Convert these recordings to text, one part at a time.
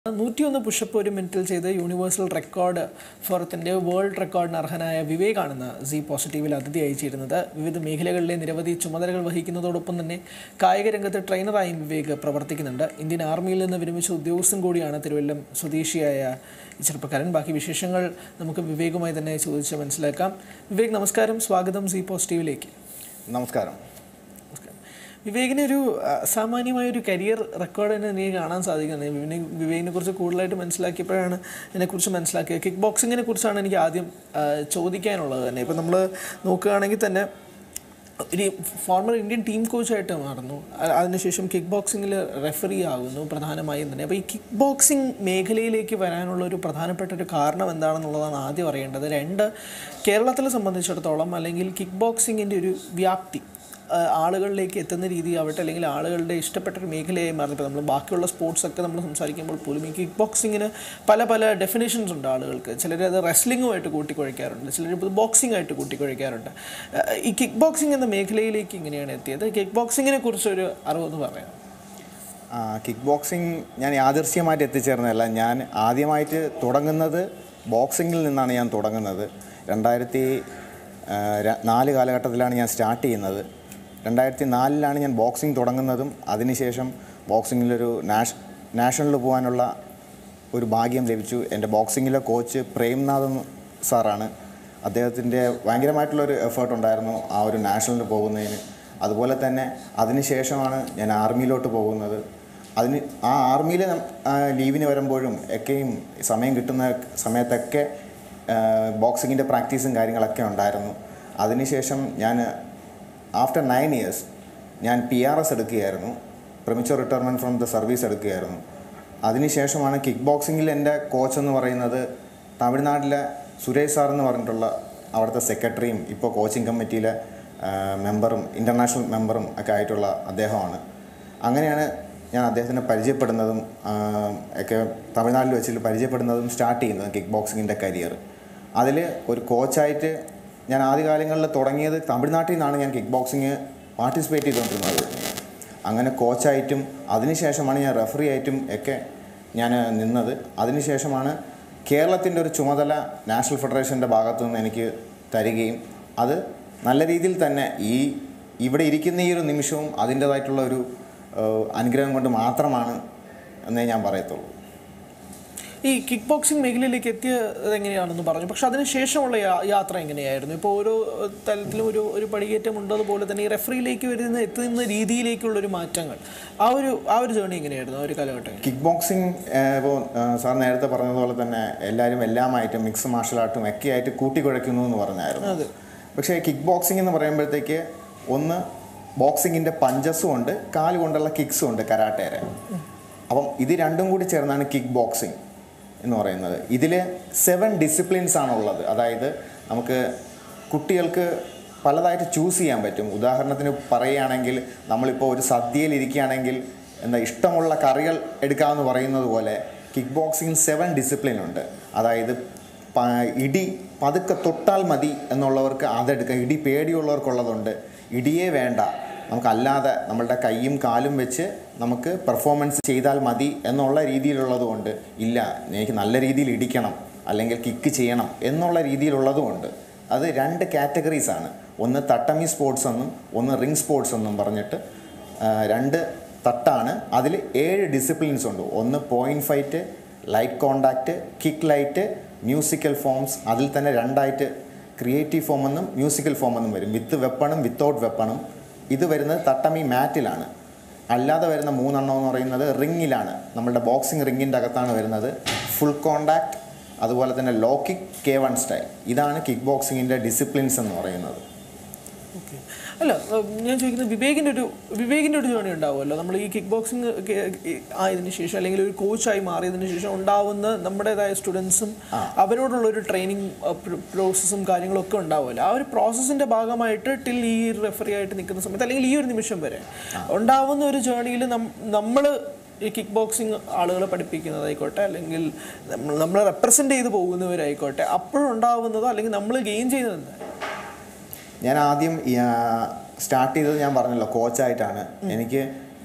നൂറ്റിയൊന്ന് പുഷപ്പ് ഒരു മിനിറ്റിൽ ചെയ്ത് യൂണിവേഴ്സൽ റെക്കോർഡ് ഫോറത്തിൻ്റെ വേൾഡ് റെക്കോർഡിന് അർഹനായ വിവേകാണെന്ന് സി പോസിറ്റീവിൽ അതിഥിയായി ചേരുന്നത് വിവിധ മേഖലകളിലെ നിരവധി ചുമതലകൾ വഹിക്കുന്നതോടൊപ്പം തന്നെ കായിക രംഗത്ത് ട്രെയിനറായും വിവേക് പ്രവർത്തിക്കുന്നുണ്ട് ഇന്ത്യൻ ആർമിയിൽ നിന്ന് വിരമിച്ച ഉദ്യോഗസ്ഥൻ കൂടിയാണ് തിരുവല്ലം സ്വദേശിയായ ഈ ചെറുപ്പക്കാരൻ ബാക്കി വിശേഷങ്ങൾ നമുക്ക് വിവേകുമായി തന്നെ ചോദിച്ച് മനസ്സിലാക്കാം വിവേക് നമസ്കാരം സ്വാഗതം സി പോസിറ്റീവിലേക്ക് നമസ്കാരം നമസ്കാരം. വിവേകിന് ഒരു അസാമാന്യമായ ഒരു കരിയർ റെക്കോർഡ് തന്നെ എനിക്ക് കാണാൻ സാധിക്കുന്നത് വിവേകിനെ വിവേകിനെ കുറിച്ച് കൂടുതലായിട്ട് മനസ്സിലാക്കിയപ്പോഴാണ് ഇതിനെക്കുറിച്ച് മനസ്സിലാക്കിയത് കിക്ക് ബോക്സിങ്ങിനെ കുറിച്ചാണ് എനിക്ക് ആദ്യം ആ, ചോദിക്കാനുള്ളത് തന്നെ ഇപ്പം നമ്മൾ നോക്കുകയാണെങ്കിൽ തന്നെ ഒരു ഫോർമർ ഇന്ത്യൻ ടീം കോച്ചായിട്ട് മാറുന്നു അ- അതിനുശേഷം കിക്ക് ബോക്സിങ്ങിൽ റെഫറി ആകുന്നു പ്രധാനമായും തന്നെ അപ്പോൾ ഈ കിക്ക് ബോക്സിംഗ് മേഖലയിലേക്ക് വരാനുള്ള ഒരു പ്രധാനപ്പെട്ട ഒരു കാരണം എന്താണെന്നുള്ളതാണ് ആദ്യം അറിയേണ്ടത് രണ്ട് കേരളത്തിലെ സംബന്ധിച്ചിടത്തോളം അല്ലെങ്കിൽ കിക്ക് ബോക്സിങ്ങിൻ്റെ ഒരു വ്യാപ്തി ആ, ആളുകളിലേക്ക് എത്തുന്ന രീതി ആവട്ടെ അല്ലെങ്കിൽ ആളുകളുടെ ഇഷ്ടപ്പെട്ട ഒരു മേഖലയായി മാറുന്നത് ഇപ്പോൾ നമ്മൾ ബാക്കിയുള്ള സ്പോർട്സ് ഒക്കെ നമ്മൾ സംസാരിക്കുമ്പോൾ പോലും ഈ കിക്ക് ബോക്സിങ്ങിന് പല പല ഡെഫിനേഷൻസ് ഉണ്ട് ആളുകൾക്ക് ചിലർ അത് റെസ്ലിങ്ങുമായിട്ട് കൂട്ടിക്കുഴയ്ക്കാറുണ്ട് ചിലർ ഇപ്പോൾ ബോക്സിംഗ് ആയിട്ട് കൂട്ടിക്കുഴയ്ക്കാറുണ്ട് ആ, ഈ കിക്ക് ബോക്സിംഗ് എന്ന മേഖലയിലേക്ക് ഇങ്ങനെയാണ് എത്തിയത് കിക്ക് ബോക്സിങ്ങിനെ കുറിച്ചൊരു അറിവെന്ന് പറയാം കിക്ക് ബോക്സിംഗ് ഞാൻ യാദൃശ്യമായിട്ട് എത്തിച്ചേർന്നതല്ല ഞാൻ ആദ്യമായിട്ട് തുടങ്ങുന്നത് ബോക്സിങ്ങിൽ നിന്നാണ് ഞാൻ തുടങ്ങുന്നത് രണ്ടായിരത്തി ആ, ര- നാല് കാലഘട്ടത്തിലാണ് ഞാൻ സ്റ്റാർട്ട് ചെയ്യുന്നത് രണ്ടായിരത്തി നാലിലാണ് ഞാൻ ബോക്സിംഗ് തുടങ്ങുന്നതും അതിനുശേഷം ബോക്സിങ്ങിലൊരു നാഷ് നാഷണലിൽ പോകാനുള്ള ഒരു ഭാഗ്യം ലഭിച്ചു എൻ്റെ ബോക്സിങ്ങിലെ കോച്ച് പ്രേംനാഥൻ സാറാണ് അദ്ദേഹത്തിൻ്റെ ഭയങ്കരമായിട്ടുള്ളൊരു എഫേർട്ട് ഉണ്ടായിരുന്നു ആ ഒരു നാഷണലിൽ പോകുന്നതിന് അതുപോലെ തന്നെ അതിനുശേഷമാണ് ഞാൻ ആർമിയിലോട്ട് പോകുന്നത് അതിന് ആ ആർമിയിൽ ലീവിന് വരുമ്പോഴും ഒക്കെയും സമയം കിട്ടുന്ന സമയത്തൊക്കെ ബോക്സിങ്ങിൻ്റെ പ്രാക്ടീസും കാര്യങ്ങളൊക്കെ ഉണ്ടായിരുന്നു അതിനുശേഷം ഞാൻ ആഫ്റ്റർ നയൻ ഇയേഴ്സ് ഞാൻ പി ആർ എസ് എടുക്കുകയായിരുന്നു premature retirement from the service എടുക്കുകയായിരുന്നു അതിനുശേഷമാണ് കിക്ക് ബോക്സിങ്ങിൽ എൻ്റെ കോച്ച് എന്ന് പറയുന്നത് തമിഴ്നാട്ടിലെ സുരേഷ് സാർ എന്ന് പറഞ്ഞിട്ടുള്ള അവിടുത്തെ സെക്രട്ടറിയും ഇപ്പോൾ കോച്ചിങ് കമ്മിറ്റിയിലെ മെമ്പറും ഇൻ്റർനാഷണൽ മെമ്പറും ഒക്കെ ആയിട്ടുള്ള അദ്ദേഹമാണ് അങ്ങനെയാണ് ഞാൻ അദ്ദേഹത്തിനെ പരിചയപ്പെടുന്നതും ആ, ഒക്കെ തമിഴ്നാട്ടിൽ വെച്ചിട്ട് പരിചയപ്പെടുന്നതും സ്റ്റാർട്ട് ചെയ്യുന്നതും കിക്ക് ബോക്സിങ്ങിൻ്റെ കരിയർ അതിൽ ഒരു കോച്ചായിട്ട് ഞാൻ ആദ്യകാലങ്ങളിൽ തുടങ്ങിയത് തമിഴ്നാട്ടിൽ നിന്നാണ് ഞാൻ കിക്ക് ബോക്സിങ് പാർട്ടിസിപ്പേറ്റ് ചെയ്തുകൊണ്ടിരുന്നത് അങ്ങനെ കോച്ചായിട്ടും അതിനുശേഷമാണ് ഞാൻ റെഫറി ആയിട്ടും ഒക്കെ ഞാൻ നിന്നത് അതിനുശേഷമാണ് കേരളത്തിൻ്റെ ഒരു ചുമതല നാഷണൽ ഫെഡറേഷൻ്റെ ഭാഗത്തു നിന്ന് എനിക്ക് തരികയും അത് നല്ല രീതിയിൽ തന്നെ ഈ ഇവിടെ ഇരിക്കുന്ന ഈ ഒരു നിമിഷവും അതിൻ്റേതായിട്ടുള്ള ഒരു ഏഹ്, അനുഗ്രഹം കൊണ്ട് മാത്രമാണ് എന്നേ ഞാൻ പറയത്തുള്ളൂ ഈ കിക്ക് ബോക്സിംഗ് മേഖലയിലേക്ക് എത്തിയത് എങ്ങനെയാണെന്ന് പറഞ്ഞു പക്ഷെ അതിനുശേഷമുള്ള യാ- യാത്ര എങ്ങനെയായിരുന്നു ഇപ്പോൾ ഓരോ ഏഹ്, തലത്തിലും ഒരു ഒരു പടികേറ്റം ഉണ്ടതുപോലെ തന്നെ ഈ റെഫറിയിലേക്ക് വരുന്ന എത്തുന്ന രീതിയിലേക്കുള്ള ഒരു മാറ്റങ്ങൾ ആ ഒരു ആ ഒരു ജേണി എങ്ങനെയായിരുന്നു ആ ഒരു കാലഘട്ടം കിക്ക് ബോക്സിങ് ഇപ്പോൾ സാർ നേരത്തെ പറഞ്ഞതുപോലെ തന്നെ എല്ലാവരും എല്ലാമായിട്ടും മിക്സ് മാർഷൽ ആർട്ടും ഒക്കെ ആയിട്ട് കൂട്ടിക്കുഴയ്ക്കുന്നു എന്ന് പറഞ്ഞായിരുന്നു അതെ പക്ഷേ കിക്ക് ബോക്സിംഗ് എന്ന് പറയുമ്പോഴത്തേക്ക് ഒന്ന് ബോക്സിങ്ങിൻ്റെ പഞ്ചസും ഉണ്ട് കാല് കൊണ്ടുള്ള കിക്സും ഉണ്ട് കരാട്ടേരെ അപ്പം ഇത് രണ്ടും കൂടി ചേർന്നാണ് കിക്ക് ബോക്സിംഗ് എന്ന് പറയുന്നത് ഇതിൽ സെവൻ ഡിസിപ്ലിൻസ് ആണ് ഉള്ളത് അതായത് നമുക്ക് കുട്ടികൾക്ക് പലതായിട്ട് ചൂസ് ചെയ്യാൻ പറ്റും ഉദാഹരണത്തിന് പറയുകയാണെങ്കിൽ നമ്മളിപ്പോൾ ഒരു സദ്യയിൽ ഇരിക്കുകയാണെങ്കിൽ എന്താ ഇഷ്ടമുള്ള കറികൾ എടുക്കാമെന്ന് പറയുന്നത് പോലെ കിക്ക് ബോക്സിംഗ് സെവൻ ഡിസിപ്ലിൻ ഉണ്ട് അതായത് പ- ഇടി പതുക്കെ തൊട്ടാൽ മതി എന്നുള്ളവർക്ക് അതെടുക്കാം ഇടി പേടിയുള്ളവർക്കുള്ളതുണ്ട് ഇടിയേ വേണ്ട നമുക്കല്ലാതെ നമ്മളുടെ കൈയും കാലും വെച്ച് നമുക്ക് പെർഫോമൻസ് ചെയ്താൽ മതി എന്നുള്ള രീതിയിലുള്ളതുകൊണ്ട് ഇല്ല എനിക്ക് നല്ല രീതിയിൽ ഇടിക്കണം അല്ലെങ്കിൽ കിക്ക് ചെയ്യണം എന്നുള്ള രീതിയിലുള്ളതുമുണ്ട് അത് രണ്ട് കാറ്റഗറീസ് ആണ് ഒന്ന് തട്ടമി സ്പോർട്സ് എന്നും ഒന്ന് റിംഗ് സ്പോർട്സ് എന്നും പറഞ്ഞിട്ട് ആ, രണ്ട് തട്ടാണ് അതിൽ ഏഴ് ഡിസിപ്ലിൻസ് ഉണ്ട് ഒന്ന് point fight light contact kick light musical forms അതിൽ തന്നെ രണ്ടായിട്ട് ക്രിയേറ്റീവ് ഫോം എന്നും മ്യൂസിക്കൽ ഫോം എന്നും വരും വിത്ത് വെപ്പണും വിത്തൗട്ട് വെപ്പണും ഇത് വരുന്നത് തട്ടമി മാറ്റിലാണ് അല്ലാതെ വരുന്ന മൂന്നെണ്ണം എന്ന് പറയുന്നത് റിങ്ങിലാണ് നമ്മളുടെ ബോക്സിംഗ് റിങ്ങിൻ്റെ അകത്താണ് വരുന്നത് ഫുൾ കോണ്ടാക്ട് അതുപോലെ തന്നെ low kick K one style ഇതാണ് കിക്ക് ബോക്സിങ്ങിൻ്റെ ഡിസിപ്ലിൻസ് എന്ന് പറയുന്നത് ഓക്കെ അല്ല ഏഹ് ഞാൻ ചോദിക്കുന്നത് വിവേകിൻ്റെ ഒരു വിവേകിൻ്റെ ഒരു ജേണി ഉണ്ടാവുമല്ലോ നമ്മൾ ഈ കിക്ക് ബോക്സിങ് ആയതിനു ശേഷം അല്ലെങ്കിൽ ഒരു കോച്ചായി മാറിയതിനു ശേഷം ഉണ്ടാവുന്ന നമ്മുടേതായ സ്റ്റുഡൻസും അവരോടുള്ള ഒരു ട്രെയിനിങ് പ്രോസസ്സും കാര്യങ്ങളും ഒക്കെ ഉണ്ടാവുമല്ലോ ആ ഒരു പ്രോസസ്സിൻ്റെ ഭാഗമായിട്ട് ടിൽ ഈ റെഫറി ആയിട്ട് നിൽക്കുന്ന സമയത്ത് അല്ലെങ്കിൽ ഈ ഒരു നിമിഷം വരെ ഉണ്ടാവുന്ന ഒരു ജേണിയിൽ നമ്മൾ ഈ കിക്ക് ബോക്സിങ് ആളുകളെ പഠിപ്പിക്കുന്നതായിക്കോട്ടെ അല്ലെങ്കിൽ നമ്മൾ നമ്മളെ റെപ്രസെൻ്റ് ചെയ്ത് പോകുന്നവരായിക്കോട്ടെ അപ്പോഴുണ്ടാവുന്നതോ അല്ലെങ്കിൽ നമ്മൾ ഗെയിൻ ചെയ്യുന്നത് ഞാൻ ആദ്യം സ്റ്റാർട്ട് ചെയ്തത് ഞാൻ പറഞ്ഞല്ലോ കോച്ചായിട്ടാണ് എനിക്ക്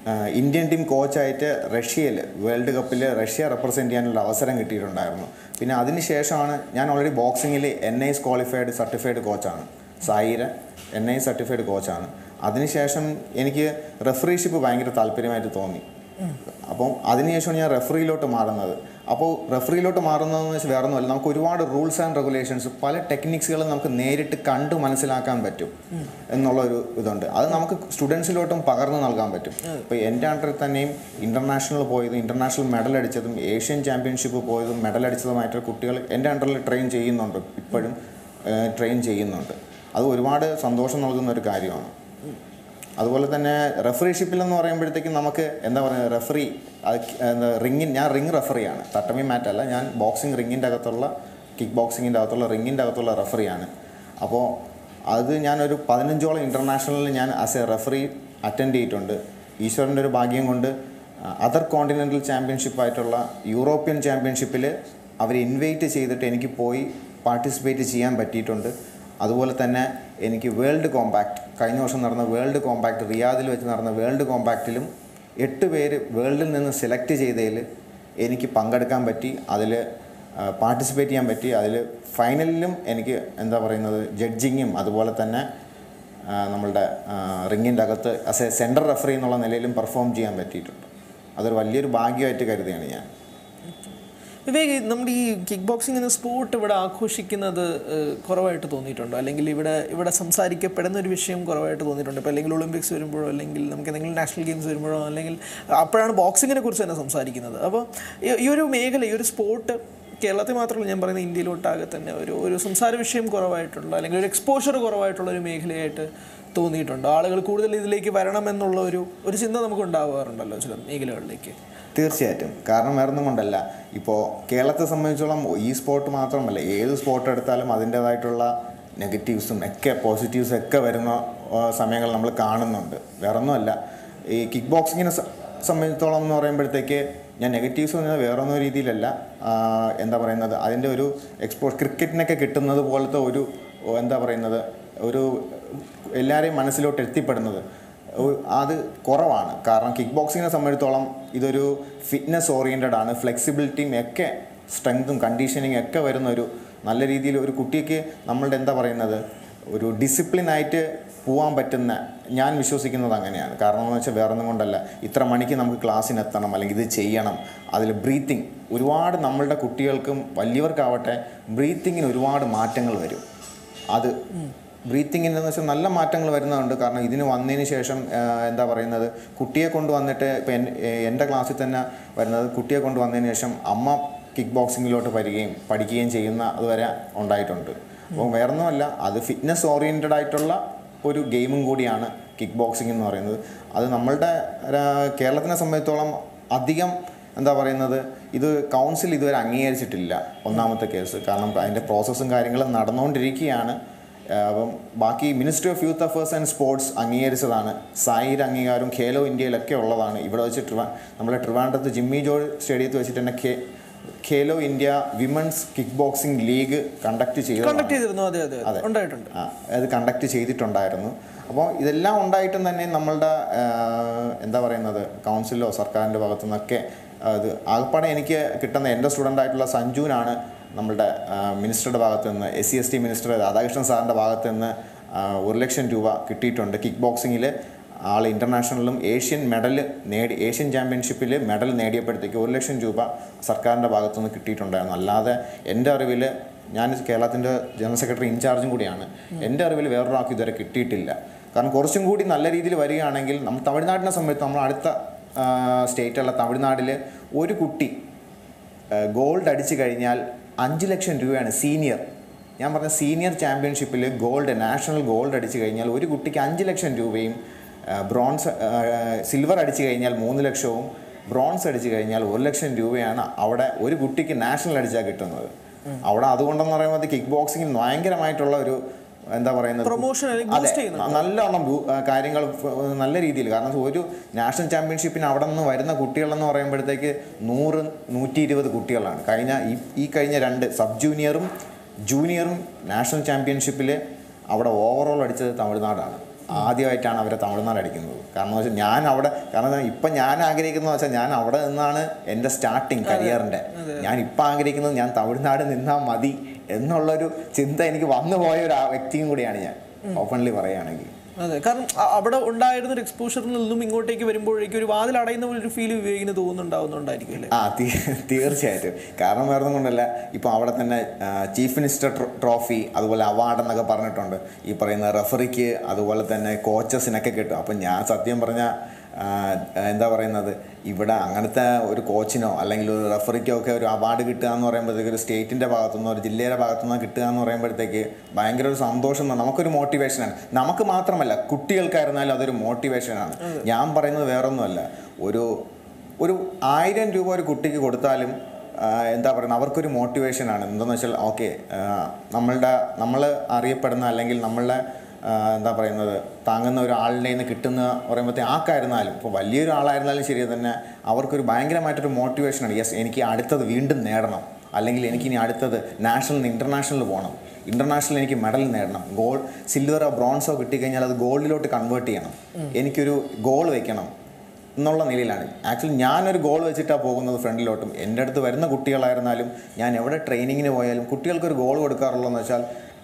ആ, ഇന്ത്യൻ ടീം കോച്ചായിട്ട് റഷ്യയിൽ വേൾഡ് കപ്പിൽ റഷ്യ റെപ്രസെൻറ്റ് ചെയ്യാനുള്ള അവസരം കിട്ടിയിട്ടുണ്ടായിരുന്നു പിന്നെ അതിനുശേഷമാണ് ഞാൻ ഓൾറെഡി ബോക്സിങ്ങിൽ എൻ ഐസ് ക്വാളിഫൈഡ് സർട്ടിഫൈഡ് കോച്ചാണ് സായിര എൻ ഐ സർട്ടിഫൈഡ് കോച്ചാണ് അതിനുശേഷം എനിക്ക് റെഫറീഷിപ്പ് ഭയങ്കര താല്പര്യമായിട്ട് തോന്നി അപ്പം അതിനുശേഷമാണ് ഞാൻ റെഫറിയിലോട്ട് മാറുന്നത് അപ്പോൾ റെഫറിയിലോട്ട് മാറുന്നതെന്ന് വെച്ചാൽ വേറെ ഒന്നുമല്ല നമുക്ക് ഒരുപാട് റൂൾസ് ആൻഡ് റെഗുലേഷൻസ് പല ടെക്നിക്സുകളും നമുക്ക് നേരിട്ട് കണ്ട് മനസ്സിലാക്കാൻ പറ്റും എന്നുള്ള ഒരു ഇതുണ്ട് അത് നമുക്ക് സ്റ്റുഡൻസിലോട്ടും പകർന്നു നൽകാൻ പറ്റും ഇപ്പോൾ എൻ്റെ അണ്ടറിൽ തന്നെയും ഇൻ്റർനാഷണൽ പോയതും ഇൻ്റർനാഷണൽ മെഡൽ അടിച്ചതും ഏഷ്യൻ ചാമ്പ്യൻഷിപ്പ് പോയതും മെഡൽ അടിച്ചതുമായിട്ടുള്ള കുട്ടികൾ എൻ്റെ അണ്ടറിൽ ട്രെയിൻ ചെയ്യുന്നുണ്ട് ഇപ്പോഴും ട്രെയിൻ ചെയ്യുന്നുണ്ട് അത് ഒരുപാട് സന്തോഷം നൽകുന്ന ഒരു കാര്യമാണ് അതുപോലെ തന്നെ റെഫറിഷിപ്പിൽ എന്ന് പറയുമ്പോഴത്തേക്കും നമുക്ക് എന്താ പറയുക റെഫറി അത് എന്താ റിങ്ങിൻ ഞാൻ റിങ് റെഫറിയാണ് തട്ടമി മാറ്റ് അല്ല ഞാൻ ബോക്സിംഗ് റിങ്ങിൻ്റെ അകത്തുള്ള കിക്ക് ബോക്സിങ്ങിൻ്റെ അകത്തുള്ള റിങ്ങിൻ്റെ അകത്തുള്ള റെഫറിയാണ് അപ്പോൾ അത് ഞാനൊരു പതിനഞ്ചോളം ഇൻ്റർനാഷണലിൽ ഞാൻ ആസ് എ റെഫറി അറ്റൻഡ് ചെയ്തിട്ടുണ്ട് ഈശ്വരൻ്റെ ഒരു ഭാഗ്യം കൊണ്ട് അതർ കോണ്ടിനെൻ്റൽ ചാമ്പ്യൻഷിപ്പ് ആയിട്ടുള്ള യൂറോപ്യൻ ചാമ്പ്യൻഷിപ്പിൽ അവർ ഇൻവൈറ്റ് ചെയ്തിട്ട് എനിക്ക് പോയി പാർട്ടിസിപ്പേറ്റ് ചെയ്യാൻ പറ്റിയിട്ടുണ്ട് അതുപോലെ തന്നെ എനിക്ക് വേൾഡ് കോമ്പാക്ട് കഴിഞ്ഞ വർഷം നടന്ന വേൾഡ് കോമ്പാക്ട് റിയാദിൽ വെച്ച് നടന്ന വേൾഡ് കോമ്പാക്റ്റിലും എട്ട് പേര് വേൾഡിൽ നിന്ന് സെലക്ട് ചെയ്തതിൽ എനിക്ക് പങ്കെടുക്കാൻ പറ്റി അതിൽ പാർട്ടിസിപ്പേറ്റ് ചെയ്യാൻ പറ്റി അതിൽ ഫൈനലിലും എനിക്ക് എന്താ പറയുന്നത് ജഡ്ജിങ്ങും അതുപോലെ തന്നെ ആ, നമ്മളുടെ റിങ്ങിൻ്റെ അകത്ത് ആസ് എ സെൻട്രൽ റെഫറി എന്നുള്ള നിലയിലും പെർഫോം ചെയ്യാൻ പറ്റിയിട്ടുണ്ട് അതൊരു വലിയൊരു ഭാഗ്യമായിട്ട് കരുതിയാണ് ഞാൻ വിവേക് നമ്മുടെ ഈ കിക്ക് ബോക്സിംഗ് എന്ന സ്പോർട്ട് ഇവിടെ ആഘോഷിക്കുന്നത് ഏഹ്, കുറവായിട്ട് തോന്നിയിട്ടുണ്ടോ അല്ലെങ്കിൽ ഇവിടെ ഇവിടെ സംസാരിക്കപ്പെടുന്ന ഒരു വിഷയം കുറവായിട്ട് തോന്നിയിട്ടുണ്ട് ഇപ്പോൾ അല്ലെങ്കിൽ ഒളിമ്പിക്സ് വരുമ്പോഴോ അല്ലെങ്കിൽ നമുക്ക് എന്തെങ്കിലും നാഷണൽ ഗെയിംസ് വരുമ്പോഴോ അല്ലെങ്കിൽ അപ്പോഴാണ് ബോക്സിങ്ങിനെ കുറിച്ച് തന്നെ സംസാരിക്കുന്നത് അപ്പോൾ ഈ- ഈ ഒരു മേഖല ഈ ഒരു സ്പോർട്ട് കേരളത്തിൽ മാത്രമല്ല ഞാൻ പറയുന്നത് ഇന്ത്യയിലൊട്ടാകെ തന്നെ ഒരു ഒരു സംസാര വിഷയം കുറവായിട്ടുള്ള അല്ലെങ്കിൽ ഒരു എക്സ്പോഷർ കുറവായിട്ടുള്ള ഒരു മേഖലയായിട്ട് തോന്നിയിട്ടുണ്ടോ ആളുകൾ കൂടുതൽ ഇതിലേക്ക് വരണമെന്നുള്ള ഒരു ഒരു ചിന്ത നമുക്ക് ഉണ്ടാവാറുണ്ടല്ലോ ചില മേഖലകളിലേക്ക് തീർച്ചയായിട്ടും കാരണം വേറൊന്നും കൊണ്ടല്ല ഇപ്പോൾ കേരളത്തെ സംബന്ധിച്ചോളം ഈ സ്പോർട്ട് മാത്രമല്ല ഏത് സ്പോർട്ട് എടുത്താലും അതിൻ്റേതായിട്ടുള്ള നെഗറ്റീവ്സും ഒക്കെ പോസിറ്റീവ്സും ഒക്കെ വരുന്ന ആ, സമയങ്ങൾ നമ്മൾ കാണുന്നുണ്ട് വേറൊന്നുമല്ല ഈ കിക്ക് ബോക്സിങ്ങിനെ സ- സംബന്ധിച്ചിടത്തോളം എന്ന് പറയുമ്പോഴത്തേക്ക് ഞാൻ നെഗറ്റീവ്സ് പറഞ്ഞാൽ വേറൊന്നും രീതിയിലല്ല ആ, എന്താ പറയുന്നത് അതിൻ്റെ ഒരു എക്സ്പോ ക്രിക്കറ്റിനൊക്കെ കിട്ടുന്നത് പോലത്തെ ഒരു ഓ, എന്താ പറയുന്നത് ഒരു എല്ലാവരെയും മനസ്സിലോട്ട് എത്തിപ്പെടുന്നത് ഒ- അത് കുറവാണ് കാരണം കിക്ക് ബോക്സിങ്ങിനെ സംബന്ധിച്ചിടത്തോളം ഇതൊരു ഫിറ്റ്നസ് ഓറിയൻറ്റഡ് ആണ് ഫ്ലെക്സിബിലിറ്റിയും ഒക്കെ സ്ട്രെങ്തും കണ്ടീഷനിങ് ഒക്കെ വരുന്ന ഒരു നല്ല രീതിയിൽ ഒരു കുട്ടിക്ക് നമ്മളുടെ എന്താ പറയുന്നത് ഒരു ഡിസിപ്ലിനായിട്ട് പോകാൻ പറ്റുന്ന ഞാൻ വിശ്വസിക്കുന്നത് അങ്ങനെയാണ് കാരണം എന്ന് വെച്ചാൽ വേറെ ഒന്നും കൊണ്ടല്ല ഇത്ര മണിക്ക് നമുക്ക് ക്ലാസ്സിന് എത്തണം അല്ലെങ്കിൽ ഇത് ചെയ്യണം അതിൽ ബ്രീത്തിങ് ഒരുപാട് നമ്മളുടെ കുട്ടികൾക്കും വലിയവർക്കാവട്ടെ ബ്രീത്തിങ്ങിന് ഒരുപാട് മാറ്റങ്ങൾ വരും അത് ബ്രീത്തിങ്ങിൻ്റെ എന്ന് വെച്ചാൽ നല്ല മാറ്റങ്ങൾ വരുന്നുണ്ട് കാരണം ഇതിന് വന്നതിന് ശേഷം ആ, എന്താ പറയുന്നത് കുട്ടിയെ കൊണ്ടുവന്നിട്ട് ഇപ്പം എൻ- എ- എൻ്റെ ക്ലാസ്സിൽ തന്നെ വരുന്നത് കുട്ടിയെ കൊണ്ടുവന്നതിന് ശേഷം അമ്മ കിക്ക് ബോക്സിങ്ങിലോട്ട് വരികയും പഠിക്കുകയും ചെയ്യുന്ന അതുവരെ ഉണ്ടായിട്ടുണ്ട് അപ്പോൾ വേറൊന്നുമല്ല അത് ഫിറ്റ്നസ് ഓറിയൻറ്റഡ് ആയിട്ടുള്ള ഒരു ഗെയിമും കൂടിയാണ് കിക്ക് ബോക്സിംഗ് എന്ന് പറയുന്നത് അത് നമ്മളുടെ ആ, കേരളത്തിനെ സംബന്ധിച്ചോളം അധികം എന്താ പറയുന്നത് ഇത് കൗൺസിൽ ഇതുവരെ അംഗീകരിച്ചിട്ടില്ല ഒന്നാമത്തെ കേസ് കാരണം അതിൻ്റെ പ്രോസസ്സും കാര്യങ്ങളും നടന്നുകൊണ്ടിരിക്കുകയാണ് ആ, അപ്പം ബാക്കി ministry of youth affairs and sports അംഗീകരിച്ചതാണ് സായിര അംഗീകാരം ഖേലോ ഇന്ത്യയിലൊക്കെ ഉള്ളതാണ് ഇവിടെ വെച്ച് ട്രിവാ നമ്മുടെ ട്രിവാൻഡ്രത്ത് ജിമ്മി ജോർജ് സ്റ്റേഡിയത്തിൽ വെച്ചിട്ട് തന്നെ ഖേ Khelo India women's kick boxing league conduct ചെയ്തതാണ് കണ്ടക്ട് ചെയ്തിരുന്നു അതെ അതെ അതെ. ഉണ്ടായിട്ടുണ്ട് ആ, അത് കണ്ടക്ട് ചെയ്തിട്ടുണ്ടായിരുന്നു അപ്പോൾ ഇതെല്ലാം ഉണ്ടായിട്ടും തന്നെ നമ്മളുടെ ആ, എന്താ പറയുന്നത് കൗൺസിലോ സർക്കാരിൻ്റെ ഭാഗത്തു നിന്നൊക്കെ അത് ആകപ്പാടെ എനിക്ക് കിട്ടുന്ന എൻ്റെ സ്റ്റുഡൻ്റ് ആയിട്ടുള്ള സഞ്ജുവിനാണ് നമ്മളുടെ ആ, മിനിസ്റ്ററുടെ ഭാഗത്ത് നിന്ന് S C S T minister Radhakrishnan സാറിൻ്റെ ഭാഗത്ത് നിന്ന് ആ, ഒരു ലക്ഷം രൂപ കിട്ടിയിട്ടുണ്ട് കിക്ക് ബോക്സിങ്ങിൽ ആൾ ഇൻ്റർനാഷണലിലും ഏഷ്യൻ മെഡൽ നേടി ഏഷ്യൻ ചാമ്പ്യൻഷിപ്പിൽ മെഡൽ നേടിയപ്പോഴത്തേക്ക് ഒരു ലക്ഷം രൂപ സർക്കാരിൻ്റെ ഭാഗത്തുനിന്ന് കിട്ടിയിട്ടുണ്ടായിരുന്നു അല്ലാതെ എൻ്റെ അറിവിൽ ഞാൻ കേരളത്തിൻ്റെ ജനറൽ സെക്രട്ടറി ഇൻചാർജും കൂടിയാണ് എൻ്റെ അറിവിൽ വേറൊരാൾക്ക് ഇതുവരെ കിട്ടിയിട്ടില്ല കാരണം കുറച്ചും കൂടി നല്ല രീതിയിൽ വരികയാണെങ്കിൽ നമ്മൾ തമിഴ്നാടിനെ സംബന്ധിച്ച് നമ്മൾ അടുത്ത സ്റ്റേറ്റുള്ള തമിഴ്നാട്ടിൽ ഒരു കുട്ടി ഗോൾഡ് അടിച്ചു കഴിഞ്ഞാൽ അഞ്ച് ലക്ഷം രൂപയാണ് സീനിയർ ഞാൻ പറഞ്ഞ സീനിയർ ചാമ്പ്യൻഷിപ്പിൽ ഗോൾഡ് നാഷണൽ ഗോൾഡ് അടിച്ചു കഴിഞ്ഞാൽ ഒരു കുട്ടിക്ക് അഞ്ച് ലക്ഷം രൂപയും ആ, ബ്രോൺസ് സിൽവർ അടിച്ചു കഴിഞ്ഞാൽ മൂന്ന് ലക്ഷവും ബ്രോൺസ് അടിച്ചു കഴിഞ്ഞാൽ ഒരു ലക്ഷം രൂപയാണ് അവിടെ ഒരു കുട്ടിക്ക് നാഷണൽ അടിച്ചാൽ കിട്ടുന്നത് അവിടെ അതുകൊണ്ടെന്ന് പറയുമ്പോൾ കിക്ക് ബോക്സിംഗ് ഭയങ്കരമായിട്ടുള്ള ഒരു എന്താ പറയുന്നത് Promotion അല്ലെങ്കിൽ അതെ, boost ചെയ്യുന്നുണ്ട്. നല്ലോണം ബൂ- ആ, കാര്യങ്ങൾ ഫ- നല്ല രീതിയിൽ കാരണം ഒരു നാഷണൽ ചാമ്പ്യൻഷിപ്പിന് അവിടെ നിന്ന് വരുന്ന കുട്ടികളെന്ന് പറയുമ്പോഴത്തേക്ക് നൂറ് നൂറ്റി ഇരുപത് കുട്ടികളാണ് കഴിഞ്ഞ ഈ ഈ കഴിഞ്ഞ രണ്ട് സബ് ജൂനിയറും ജൂനിയറും നാഷണൽ ചാമ്പ്യൻഷിപ്പിൽ അവിടെ ഓവറോൾ അടിച്ചത് തമിഴ്നാടാണ് ആദ്യമായിട്ടാണ് അവരെ തമിഴ്നാട് അടിക്കുന്നത് കാരണം എന്ന് വെച്ചാൽ ഞാൻ അവിടെ കാരണം ഇപ്പം ഞാൻ ആഗ്രഹിക്കുന്നത് വെച്ചാൽ ഞാൻ അവിടെ നിന്നാണ് എൻ്റെ സ്റ്റാർട്ടിങ് കരിയറിൻ്റെ ഞാൻ ഇപ്പം ആഗ്രഹിക്കുന്നത് ഞാൻ തമിഴ്നാട് നിന്നാൽ മതി എന്നുള്ളൊരു ചിന്ത എനിക്ക് വന്നു പോയ ഒരു ആ വ്യക്തിയും കൂടിയാണ് ഞാൻ ഓപ്പൺലി പറയുകയാണെങ്കിൽ അതെ കാരണം അ- അവിടെ ഉണ്ടായിരുന്ന ഒരു എക്സ്പോഷറിൽ നിന്നും ഇങ്ങോട്ടേക്ക് വരുമ്പോഴേക്കും ഒരു വാതിൽ അടയുന്ന പോലെ ഒരു ഫീൽ വിവേകിന് തോന്നുന്നുണ്ടാവുന്നുണ്ടായിരിക്കും അല്ലേ ആ തീ- തീർച്ചയായിട്ടും കാരണം വേറെ ഒന്നും കൊണ്ടല്ല ഇപ്പോൾ അവിടെ തന്നെ ചീഫ് മിനിസ്റ്റർ ട്രോ- ട്രോഫി അതുപോലെ അവാർഡ് എന്നൊക്കെ പറഞ്ഞിട്ടുണ്ട് ഈ പറയുന്ന റെഫറിക്ക് അതുപോലെ തന്നെ കോച്ചസിനൊക്കെ കിട്ടും അപ്പം ഞാൻ സത്യം പറഞ്ഞ എന്താ പറയുന്നത് ഇവിടെ അങ്ങനത്തെ ഒരു കോച്ചിനോ അല്ലെങ്കിൽ ഒരു റെഫറിക്കോ ഒക്കെ ഒരു അവാർഡ് കിട്ടുക എന്ന് പറയുമ്പോഴത്തേക്ക് ഒരു സ്റ്റേറ്റിൻ്റെ ഭാഗത്തുനിന്നോ ഒരു ജില്ലയുടെ ഭാഗത്തുനിന്നോ കിട്ടുക എന്ന് പറയുമ്പോഴത്തേക്ക് ഭയങ്കര ഒരു സന്തോഷം തന്നെ നമുക്കൊരു മോട്ടിവേഷനാണ് നമുക്ക് മാത്രമല്ല കുട്ടികൾക്കായിരുന്നാലും അതൊരു മോട്ടിവേഷനാണ് ഞാൻ പറയുന്നത് വേറൊന്നുമല്ല ഒരു ഒരു ആയിരം രൂപ ഒരു കുട്ടിക്ക് കൊടുത്താലും ആ, എന്താ പറയുക അവർക്കൊരു മോട്ടിവേഷനാണ് എന്താണെന്ന് വെച്ചാൽ ഓക്കെ നമ്മളുടെ നമ്മൾ അറിയപ്പെടുന്ന അല്ലെങ്കിൽ നമ്മളുടെ ആ, എന്താ പറയുന്നത് താങ്ങുന്ന ഒരാളുടെ നിന്ന് കിട്ടുന്ന പറയുമ്പോഴത്തേ ആക്കായിരുന്നാലും ഇപ്പോൾ വലിയൊരു ആളായിരുന്നാലും ശരി തന്നെ അവർക്കൊരു ഭയങ്കരമായിട്ടൊരു മോട്ടിവേഷനാണ് യെസ് എനിക്ക് അടുത്തത് വീണ്ടും നേടണം അല്ലെങ്കിൽ എനിക്കിനി അടുത്തത് നാഷണൽ ഇൻ്റർനാഷണൽ പോകണം ഇൻ്റർനാഷണൽ എനിക്ക് മെഡൽ നേടണം ഗോൾഡ് സിൽവറോ ബ്രോൺസോ കിട്ടിക്കഴിഞ്ഞാൽ അത് ഗോൾഡിലോട്ട് കൺവേർട്ട് ചെയ്യണം എനിക്കൊരു ഗോൾ വെക്കണം എന്നുള്ള നിലയിലാണ് ആക്ച്വലി ഞാനൊരു ഗോൾ വെച്ചിട്ടാണ് പോകുന്നത് ഫ്രണ്ടിലോട്ടും എൻ്റെ അടുത്ത് വരുന്ന കുട്ടികളായിരുന്നാലും ഞാൻ എവിടെ ട്രെയിനിങ്ങിന് പോയാലും കുട്ടികൾക്കൊരു ഗോൾ കൊടുക്കാറുള്ളതെന്ന് വെച്ചാൽ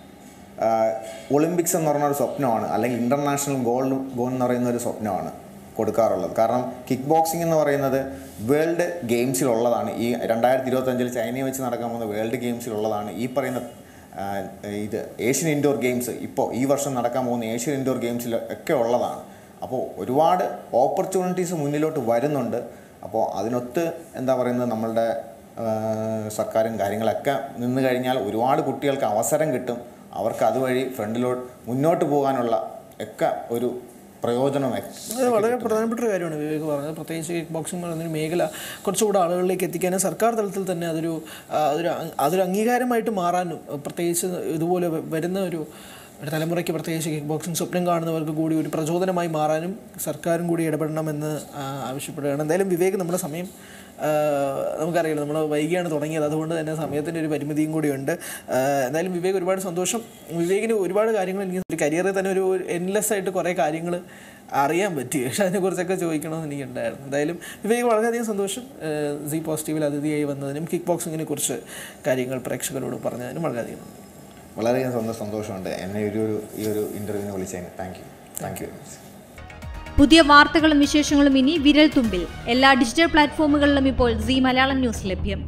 ഒളിമ്പിക്സ് എന്ന് പറഞ്ഞ ഒരു സ്വപ്നമാണ് അല്ലെങ്കിൽ ഇൻ്റർനാഷണൽ ഗോൾഡ് ഗോൾ എന്ന് പറയുന്ന ഒരു സ്വപ്നമാണ് കൊടുക്കാറുള്ളത് കാരണം കിക്ക് ബോക്സിംഗ് എന്ന് പറയുന്നത് വേൾഡ് ഗെയിംസിലുള്ളതാണ് ഈ രണ്ടായിരത്തി ഇരുപത്തഞ്ചിൽ ചൈനയിൽ വെച്ച് നടക്കാൻ പോകുന്ന വേൾഡ് ഗെയിംസിലുള്ളതാണ് ഈ പറയുന്ന ആ, ഇത് ഏഷ്യൻ ഇൻഡോർ ഗെയിംസ് ഇപ്പോൾ ഈ വർഷം നടക്കാൻ പോകുന്ന ഏഷ്യൻ ഇൻഡോർ ഗെയിംസിൽ ഒക്കെ ഉള്ളതാണ് അപ്പോൾ ഒരുപാട് ഓപ്പർച്യൂണിറ്റീസ് മുന്നിലോട്ട് വരുന്നുണ്ട് അപ്പോൾ അതിനൊത്ത് എന്താ പറയുന്നത് നമ്മളുടെ ആ, സർക്കാരും കാര്യങ്ങളൊക്കെ നിന്ന് കഴിഞ്ഞാൽ ഒരുപാട് കുട്ടികൾക്ക് അവസരം കിട്ടും അവർക്ക് അതുവഴി ഫ്രണ്ടിലോട്ട് മുന്നോട്ട് പോകാനുള്ള ഒക്കെ ഒരു പ്രയോജനം അത് വളരെ പ്രധാനപ്പെട്ട ഒരു കാര്യമാണ് വിവേക് പറഞ്ഞത് പ്രത്യേകിച്ച് കിക്ക് ബോക്സിംഗ് പറയുന്ന ഒരു മേഖല കുറച്ചുകൂടെ ആളുകളിലേക്ക് എത്തിക്കാനും സർക്കാർ തലത്തിൽ തന്നെ അതൊരു ആ, അതൊരു അ- അതൊരു അംഗീകാരമായിട്ട് മാറാനും പ്രത്യേകിച്ച് ഇതുപോലെ വ- വരുന്ന ഒരു ഒരു തലമുറയ്ക്ക് പ്രത്യേകിച്ച് കിക്ക് ബോക്സിംഗ് സ്വപ്നം കാണുന്നവർക്ക് കൂടി ഒരു പ്രചോദനമായി മാറാനും സർക്കാരും കൂടി ഇടപെടണമെന്ന് ആ, ആവശ്യപ്പെടുകയാണ് എന്തായാലും വിവേക് നമ്മുടെ സമയം ആ, നമുക്കറിയാലോ നമ്മൾ വൈകിയാണ് തുടങ്ങിയത് അതുകൊണ്ട് തന്നെ സമയത്തിൻ്റെ ഒരു പരിമിതിയും കൂടിയുണ്ട് ആ, എന്തായാലും വിവേക് ഒരുപാട് സന്തോഷം വിവേകിന് ഒരുപാട് കാര്യങ്ങൾ എനിക്ക് ഒരു കരിയറിൽ തന്നെ ഒരു എൻലെസ് ആയിട്ട് കുറേ കാര്യങ്ങൾ അറിയാൻ പറ്റി പക്ഷെ അതിനെക്കുറിച്ചൊക്കെ ചോദിക്കണമെന്ന് എനിക്കുണ്ടായിരുന്നു എന്തായാലും വിവേക് വളരെയധികം സന്തോഷം സി പോസിറ്റീവിൽ അതിഥിയായി വന്നതിനും കിക്ക് ബോക്സിങ്ങിനെ കുറിച്ച് കാര്യങ്ങൾ പ്രേക്ഷകരോട് പറഞ്ഞതിനും വളരെയധികം നന്ദി വളരെയധികം സന്തോഷം സന്തോഷമുണ്ട് എന്നെ ഒരു ഒരു ഈ ഒരു ഇൻ്റർവ്യൂവിന് വിളിച്ചതിന് താങ്ക് യു താങ്ക് യു പുതിയ വാർത്തകളും വിശേഷങ്ങളും ഇനി വിരൽ തുമ്പിൽ എല്ലാ ഡിജിറ്റൽ പ്ലാറ്റ്ഫോമുകളിലും ഇപ്പോൾ സി മലയാളം ന്യൂസ് ലഭ്യം